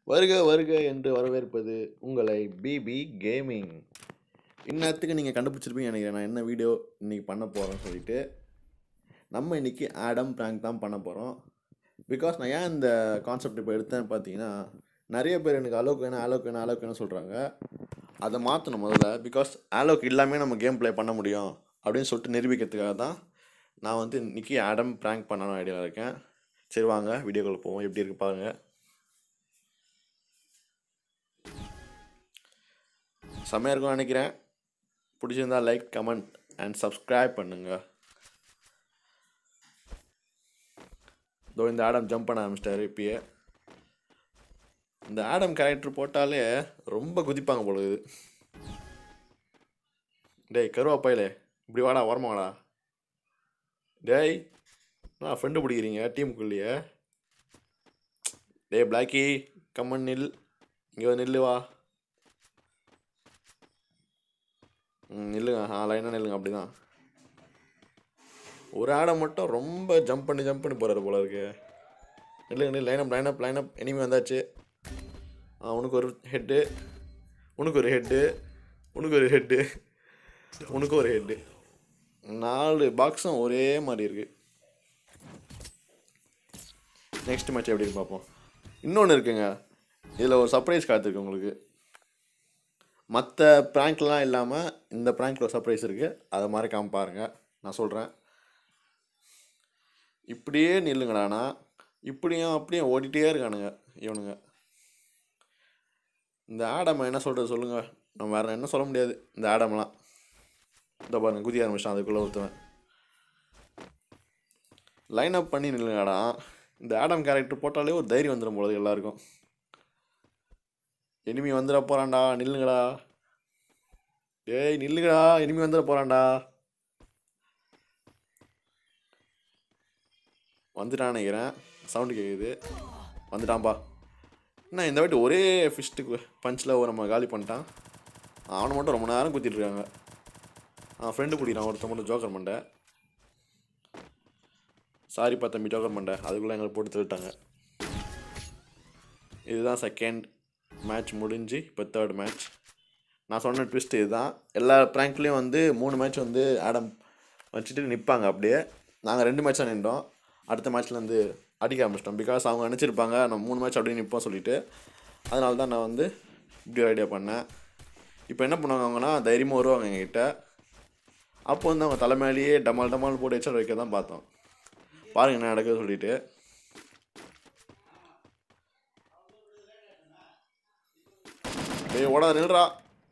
வருக வருக என்று வரவேற்பது உங்களை பிபி கேமிங் இந்நேரத்துக்கு நீங்கள் கண்டுபிடிச்சிருப்பீங்க நினைக்கிறேன் நான் என்ன வீடியோ இன்றைக்கி பண்ண போகிறேன்னு சொல்லிட்டு நம்ம இன்றைக்கி ஆடம் ப்ராங்க் தான் பண்ண போகிறோம் பிகாஸ் நான் ஏன் இந்த கான்செப்ட் இப்போ எடுத்தேன்னு பார்த்தீங்கன்னா நிறைய பேர் எனக்கு அலோக் வேணும் அலோக் வேணும் அலோக் வேணும் சொல்கிறாங்க அதை மாற்றணும் முதல்ல பிகாஸ் அலோக் இல்லாமல் நம்ம கேம் ப்ளே பண்ண முடியும் அப்படின்னு சொல்லிட்டு நிரூபிக்கிறதுக்காக தான் நான் வந்து இன்றைக்கி ஆடம் ப்ராங்க் பண்ணணும் ஐடியாவில் இருக்கேன் சரி வாங்க வீடியோக்குள்ள போவோம் எப்படி இருக்கு பாருங்கள் செம்மையாக இருக்கும்னு நினைக்கிறேன் பிடிச்சிருந்தா லைக் கமெண்ட் அண்ட் சப்ஸ்கிரைப் பண்ணுங்க இதோ இந்த ஆடம் ஜம்ப் பண்ண ஆரம்பிச்சிட்டாரு இப்பயே இந்த ஆடம் கேரக்டர் போட்டாலே ரொம்ப குதிப்பாங்க போல இது டேய் கருவாப்பையிலே இப்படி வாடா வரமா வாடா டேய் நான் ஃப்ரெண்டு பிடிக்கிறீங்க டீமுக்குள்ளேயே டேய் பிளாக்கி கம்மன் நில் இங்கே வந்து நில்லு வா ம் நில்லுங்க ஆ லைனாக நில்லுங்க அப்படி தான் ஒரு ஆடை மட்டும் ரொம்ப ஜம்ப் பண்ணி ஜம்ப் பண்ணி போகிறாரு போல இருக்கு நில்லுங்க நில் லைனப் லைனப் லைனப் எனிமே வந்தாச்சு ஆ உனக்கு ஒரு ஹெட்டு உனக்கு ஒரு ஹெட்டு உனக்கு ஒரு ஹெட்டு உனக்கு ஒரு ஹெட்டு நாலு பாக்ஸும் ஒரே மாதிரி இருக்கு நெக்ஸ்ட் மேட்ச் எப்படி இருக்கு பார்ப்போம் இன்னொன்று இருக்குங்க இதில் ஒரு சர்ப்ரைஸ் காத்திருக்கு உங்களுக்கு மற்ற ப்ராங்க்லாம் இல்லாமல் இந்த ப்ராங்க்கில் ஒரு சர்ப்ரைஸ் இருக்குது அதை மறக்காம பாருங்க நான் சொல்கிறேன் இப்படியே நில்லுங்கடானா இப்படியும் அப்படியும் ஓடிட்டே இருக்கானுங்க இவனுங்க இந்த ஆடம் என்ன சொல்கிறது சொல்லுங்கள் நம்ம வேறு என்ன சொல்ல முடியாது இந்த ஆடம்லாம் இந்த பாருங்க குதி ஆரம்பிச்சான் அதுக்குள்ளே ஒருத்தவன் லைன் அப் பண்ணி நில்லுங்கடா இந்த ஆடம் கேரக்டர் போட்டாலே ஒரு தைரியம் வந்துடும் போல எல்லாருக்கும் எனிமி வந்துட போகிறான்டா நில்லுங்கடா ஏய் நில்லுங்கடா எனிமி வந்துட போகிறான்டா வந்துட்டான்னு நினைக்கிறேன் சவுண்டு கேட்குது வந்துட்டான்பா என்ன இந்த வாட்டி ஒரே ஃபிஸ்ட்டுக்கு பஞ்சில் நம்ம காலி பண்ணிட்டான் அவனை மட்டும் ரொம்ப நேரம் குத்திட்டு இருக்காங்க ஆ ஃப்ரெண்டு பிடிக்கிறான் ஒருத்தன் மட்டும் ஜோக்கர் மண்டை சாரிப்பா தம்பி ஜோக்கர் மண்டை அதுக்குள்ளே எங்களை போட்டு தள்ளிட்டாங்க இதுதான் செகண்ட் மேட்ச் முடிஞ்சு இப்போ தேர்ட் மேட்ச் நான் சொன்ன ட்விஸ்ட் இதுதான் எல்லா ப்ராங்க்லேயும் வந்து மூணு மேட்ச் வந்து ஆடம் வச்சுட்டு நிற்பாங்க அப்படியே நாங்கள் ரெண்டு மேட்ச் தான் நின்றோம் அடுத்த மேட்ச்சில் வந்து அடிக்க ஆரம்பிச்சிட்டோம் பிகாஸ் அவங்க நினச்சிருப்பாங்க நம்ம மூணு மேட்ச் அப்படியே நிற்போம் சொல்லிட்டு அதனால தான் நான் வந்து இப்படி ஒரு ஐடியா பண்ணேன் இப்போ என்ன பண்ணுவாங்க அவங்கன்னா தைரியமாக வருவாங்க எங்ககிட்ட அப்போ வந்து அவங்க தலைமையிலேயே டமால் டமால் போட்டு எச்சல் வைக்க தான் பார்த்தோம் பாருங்க என்ன நடக்குது சொல்லிட்டு டேய் ஓடா நில்றா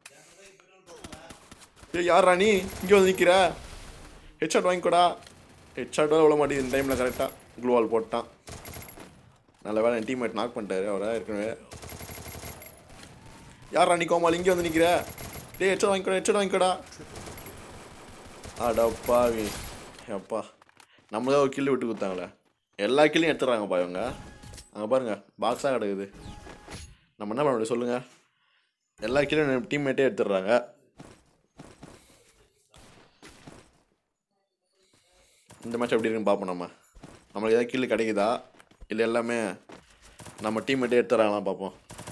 ஏய் யாரா நீ இங்கே வந்து நிற்கிற ஹெட்ஷாட் வாங்கிக்கோடா ஹெட்ஷாட் விட மாட்டேங்குது இந்த டைமில் கரெக்டாக க்ளூவால் போட்டான் நல்ல வேலை என் டீம்மேட் நாக் பண்ணிட்டாரு அவரை ஏற்கனவே யாரா நீ கோமால் இங்கே வந்து நிற்கிற டேய் ஹெட்ஷாட் வாங்கிக்கோடா ஹெட்ஷாட் வாங்கிக்கோடா அடப்பாவி அப்பா நம்மளே ஒரு கில்லு விட்டு கொடுத்தாங்களே எல்லா கில்லையும் எடுத்துடுறாங்கப்பா இவங்க அங்கே பாருங்க பாக்ஸாக கிடக்குது நம்ம என்ன பண்ண முடியும் சொல்லுங்கள் எல்லா கில்லையும் டீம்மேட்டே எடுத்துடுறாங்க இந்த மேட்ச் எப்படி இருக்குன்னு பார்ப்போம் நம்ம நம்மளுக்கு ஏதாவது கில்லு கிடைக்குதா இல்லை எல்லாமே நம்ம டீம்மேட்டே எடுத்துறாங்களாம் பார்ப்போம்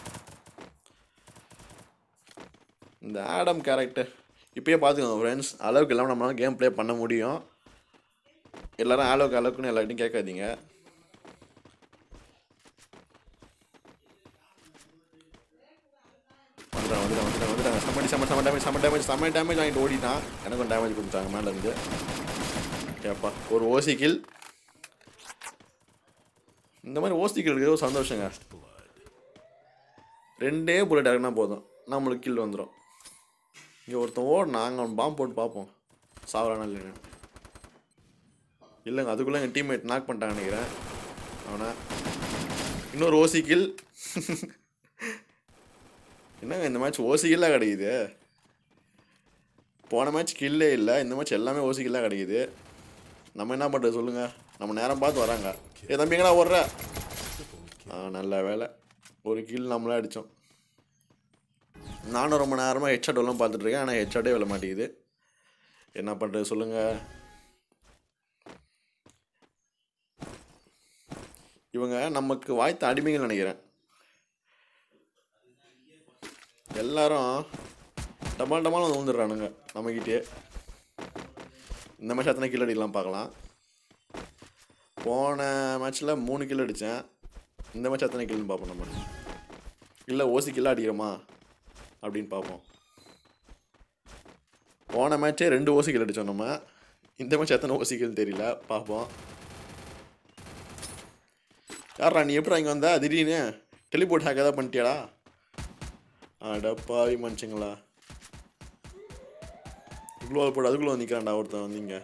இந்த ஆடம் கேரக்டர் இப்பயே பார்த்துக்கோங்க ஃப்ரெண்ட்ஸ் அளவுக்கு இல்லாமல் நம்மளால கேம் ப்ளே பண்ண முடியும் எல்லாரும் அளவுக்கு அளவுக்குன்னு எல்லார்ட்டையும் கேட்காதீங்க வந்துட்டாங்க வந்துட்டாங்க வந்துட்டாங்க வந்துட்டாங்க செம்ம செம்ம செம்ம டேமேஜ் செம்ம டேமேஜ் செம்ம டேமேஜ் வாங்கிட்டு ஓடிட்டான் எனக்கும் டேமேஜ் கொடுத்தாங்க மேலேருந்து ஏப்பா ஒரு ஓசி கில் இந்த மாதிரி ஓசி கில் இருக்கிறது ஒரு சந்தோஷங்க ரெண்டே புல்லட் இறங்கினா போதும் நம்மளுக்கு கில் வந்துடும் இங்கே ஒருத்தன் ஓடனா அங்கே அவன் பாம்பு போட்டு பார்ப்போம் சாவரானா இல்லைன்னு இல்லைங்க அதுக்குள்ளே எங்கள் டீம்மேட் நாக் பண்ணிட்டாங்க நினைக்கிறேன் அவனை இன்னொரு ஓசி கில் என்னங்க இந்த மேட்ச் ஓசி கில்லாக கிடைக்குது போன மேட்ச் கில்லே இல்லை இந்த மேட்ச் எல்லாமே ஓசி கில்லாக கிடைக்குது நம்ம என்ன பண்ணுறது சொல்லுங்கள் நம்ம நேரம் பார்த்து வராங்க ஏ தம்பி எங்கடா ஓடுற ஆ நல்ல வேலை ஒரு கில் நம்மளே அடித்தோம் நானும் ரொம்ப நேரமாக ஹெட்ஷாட் எல்லாம் பார்த்துட்ருக்கேன் ஆனால் ஹெட்ஷாட்டே விழ மாட்டேங்குது என்ன பண்ணுறது சொல்லுங்கள் இவங்க நமக்கு வாய்த்த அடிமைகள் நினைக்கிறேன் எல்லாரும் டமால் டமால் வந்து வந்துடுறானுங்க நம்மக்கிட்டே இந்த மேட்ச் எத்தனை கில் அடிக்கலாம் பார்க்கலாம் போன மேட்ச்சில் மூணு கில் அடித்தேன் இந்த மேட்ச் எத்தனை கில்னு பார்ப்போம் நம்ம இல்லை ஓசி கில்ல அடிக்கிறோமா அப்படின்னு பார்ப்போம் போன மேட்ச்சே ரெண்டு ஓசி கில் அடித்தோம் நம்ம இந்த மேட்ச் எத்தனை ஓசி கில் தெரியல பார்ப்போம் யாரா நீ எப்படா இங்கே வந்த திடீர்னு டெலிபோர்ட் ஹேக் ஏதாவது பண்ணிட்டியாடா அடப்பாவி மனுஷங்களா இவ்வளோ போட்டு அதுக்குள்ளே வந்து நிற்கிறான்டா ஒருத்தன் வந்தீங்க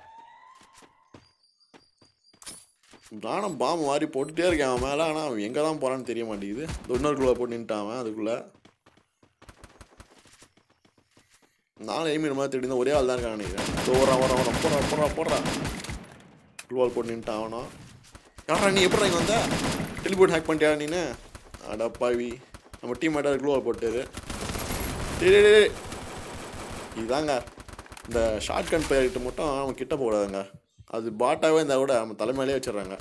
நானும் பாம்பு மாதிரி போட்டுட்டே இருக்கேன் அவன் மேலே ஆனால் அவன் எங்கே தான் போகிறான்னு தெரிய மாட்டேங்குது இந்த இன்னொரு குழுவை போட்டு நின்ட்டான் அவன் அதுக்குள்ளே நானும் எய்மீர் மாதிரி தேடி ஒரே ஆள் தான் இருக்கான்னு நினைக்கிறேன் இதோ ஓடுறான் ஓடுறான் ஓடுறான் போடுறான் போடுறான் போடுறான் குழுவால் போட்டு நின்ட்டான் அவனும் யாரா நீ எப்படி இங்கே வந்த டெலிபோர்ட் ஹேக் பண்ணிட்டியா நீனு அடப்பாவி நம்ம டீம் மேட்டார் குளோவர் போட்டாரு டேய் டேய், டேய். இதுதாங்க இந்த ஷார்ட் கன் பிளேயர்கிட்ட மட்டும் அவன் கிட்ட போடாதுங்க அது பாட்டாவே இருந்தால் கூட அவன் தலைமையிலே வச்சிடுறாங்க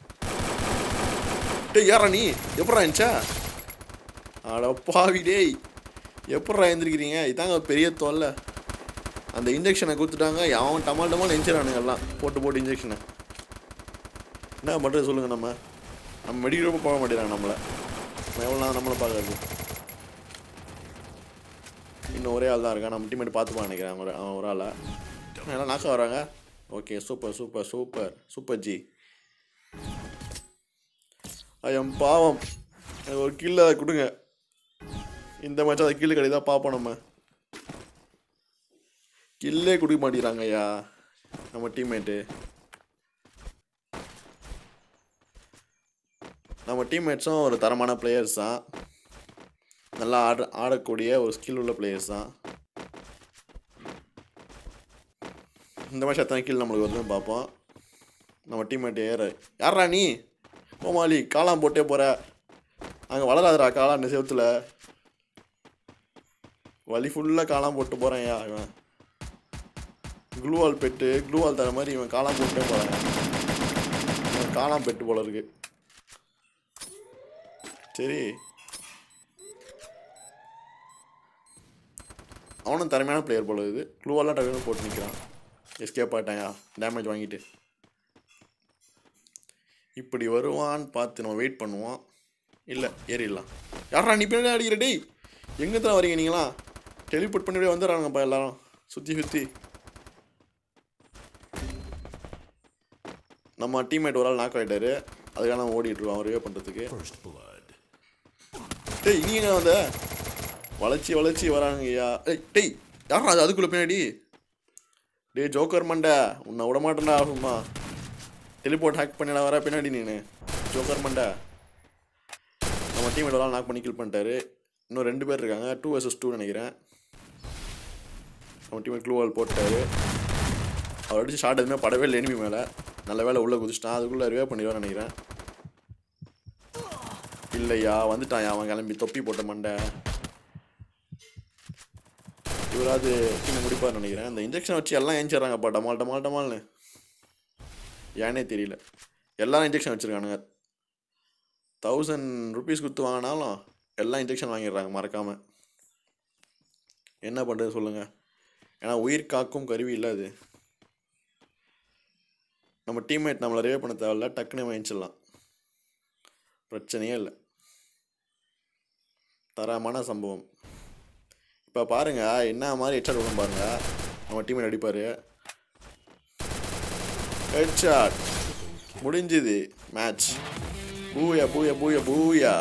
டேய் யாரா நீ எப்படா இருந்துச்சா அடப்பாவி டேய் எப்பட்றா எழுந்திருக்கிறீங்க இதாங்க ஒரு பெரிய தொல்லை அந்த இன்ஜெக்ஷனை கொடுத்துட்டாங்க அவன் டமால் டமால் எஞ்சிடறானுங்க எல்லாம் போட்டு போட்டு இன்ஜெக்ஷனை என்ன பண்ணுறது சொல்லுங்கள் நம்ம நம்ம மெடிக்கல் போக மாட்டேங்கிறாங்க நம்மளை நம்ம எவ்வளோ நாள் நம்மளை பார்க்கறது இன்னும் ஒரே ஆள் தான் இருக்கான் நம்ம டீம்மேட் பார்த்துப்பான் நினைக்கிறேன் அவன் ஒரு- அவன் ஒரு ஆளை எல்லாம் நாக்க வராங்க okay super super super super ji ஐயம் பாவம் எனக்கு ஒரு கில்ல கொடுங்க இந்த மேட்ச் அதை கில்லு கிடையாது பார்ப்போம் நம்ம கில்லே கொடுக்க மாட்டேங்கிறாங்க ஐயா நம்ம டீம்மேட்டு நம்ம டீம்மேட்ஸும் ஒரு தரமான பிளேயர்ஸ் தான் நல்லா ஆட ஆடக்கூடிய ஒரு ஸ்கில் உள்ள பிளேயர்ஸ் தான் இந்த மாதிரி எத்தனை கில் நம்மளுக்கு வருதுன்னு பார்ப்போம் நம்ம டீம்மேட் ஏற யாரா நீ கோமாளி காளான் போட்டே போகிற அங்கே வளராதுடா காளான் செவத்தில் வலி ஃபுல்லாக காளான் போட்டு போகிறேன் யா இவன் க்ளூவால் பெட்டு க்ளூவால் தர மாதிரி இவன் காளான் போட்டே போகிறான் இவன் காளான் பெட்டு போல இருக்கு சரி அவனும் திறமையான பிளேயர் போல இது க்ளூவெல்லாம் டக்குனு போட்டு நிற்கிறான் எஸ்கேப் ஆகிட்டாயா டேமேஜ் வாங்கிட்டு இப்படி வருவான்னு பார்த்து நம்ம வெயிட் பண்ணுவோம் இல்லை ஏறிடலாம் யாரா நீ பின்னாடி அடிக்கிற டேய் எங்கே தான் வரீங்க நீங்களா டெலிபோர்ட் பண்ணி அப்படியே வந்துடுறாங்கப்பா எல்லாரும் சுற்றி சுற்றி நம்ம டீம்மேட் ஒரு ஆள் நாக் ஆகிட்டாரு அதுக்காக நம்ம ஓடிட்டு இருக்கோம் அவன் ரிவே பண்ணுறதுக்கு First blood. டேய் நீ எங்க வந்த வளைச்சி வளைச்சி வராங்கய்யா ஏய் டேய் யாரா அது அதுக்குள்ள பின்னாடி டேய் ஜோக்கர் மண்டை உன்னை விட மாட்டேன்டா சும்மா டெலிபோர்ட் ஹேக் பண்ணிடா வர பின்னாடி நீனு ஜோக்கர் மண்டை நம்ம டீம் எல்லாம் நாக் பண்ணி கில் பண்ணிட்டாரு இன்னும் ரெண்டு பேர் இருக்காங்க டூ வர்சஸ் டூ நினைக்கிறேன் நம்ம டீம் க்ளூவால் போட்டாரு அவர் அடிச்சு ஷாட் எதுவுமே படவே இல்லை எனிமி மேலே நல்ல வேலை உள்ளே குதிச்சிட்டான் அதுக்குள்ளே ரிவே பண்ணிடுவான்னு நினைக்கிறேன் இல்லையா வந்துட்டான் அவன் கிளம்பி தொப்பி போட்ட மண்டை இவராது டீம் முடிப்பார் நினைக்கிறேன் இந்த இன்ஜெக்ஷன் வச்சு எல்லாம் ஏஞ்சிடறாங்கப்பா டமால் டமால் டமால்னு ஏனே தெரியல எல்லாரும் இன்ஜெக்ஷன் வச்சுருக்கானுங்க தௌசண்ட் ருபீஸ் கொடுத்து வாங்கினாலும் எல்லாம் இன்ஜெக்ஷன் வாங்கிடுறாங்க மறக்காமல் என்ன பண்ணுறது சொல்லுங்கள் ஏன்னா உயிர் காக்கும் கருவி இல்லை அது நம்ம டீம்மேட் நம்மளை ரிவே பண்ண தேவையில்ல டக்குன்னு வாங்கிச்சிடலாம் பிரச்சனையே இல்லை தரமான சம்பவம் இப்போ பாருங்க என்ன மாதிரி ஹெட்ஷாட் விடும் பாருங்க நம்ம டீம் அடிப்பார் ஹெட்ஷாட் முடிஞ்சுது மேட்ச் பூயா பூயா பூயா பூயா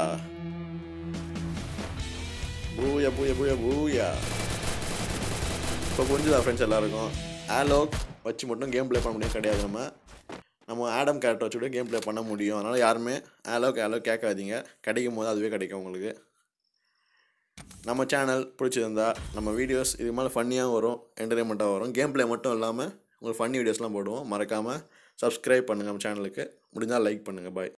பூயா பூயா பூயா பூயா இப்போ புரிஞ்சுதா ஃப்ரெண்ட்ஸ் எல்லாருக்கும் ஆலோக் வச்சு மட்டும் கேம் ப்ளே பண்ண முடியும் கிடையாது நம்ம நம்ம ஆடம் கேரக்டர் வச்சு கூட கேம் ப்ளே பண்ண முடியும் அதனால் யாருமே ஆலோக் ஆலோக் கேட்காதீங்க கிடைக்கும் போது அதுவே கிடைக்கும் உங்களுக்கு நம்ம சேனல் பிடிச்சிருந்தா நம்ம வீடியோஸ் இது மேலே ஃபன்னியாக வரும் என்டர்டைன்மெண்ட்டாக வரும் கேம் ப்ளே மட்டும் இல்லாமல் உங்களுக்கு ஃபன்னி வீடியோஸ்லாம் போடுவோம் மறக்காமல் சப்ஸ்கிரைப் பண்ணுங்கள் நம்ம சேனலுக்கு முடிஞ்சால் லைக் பண்ணுங்கள் பாய்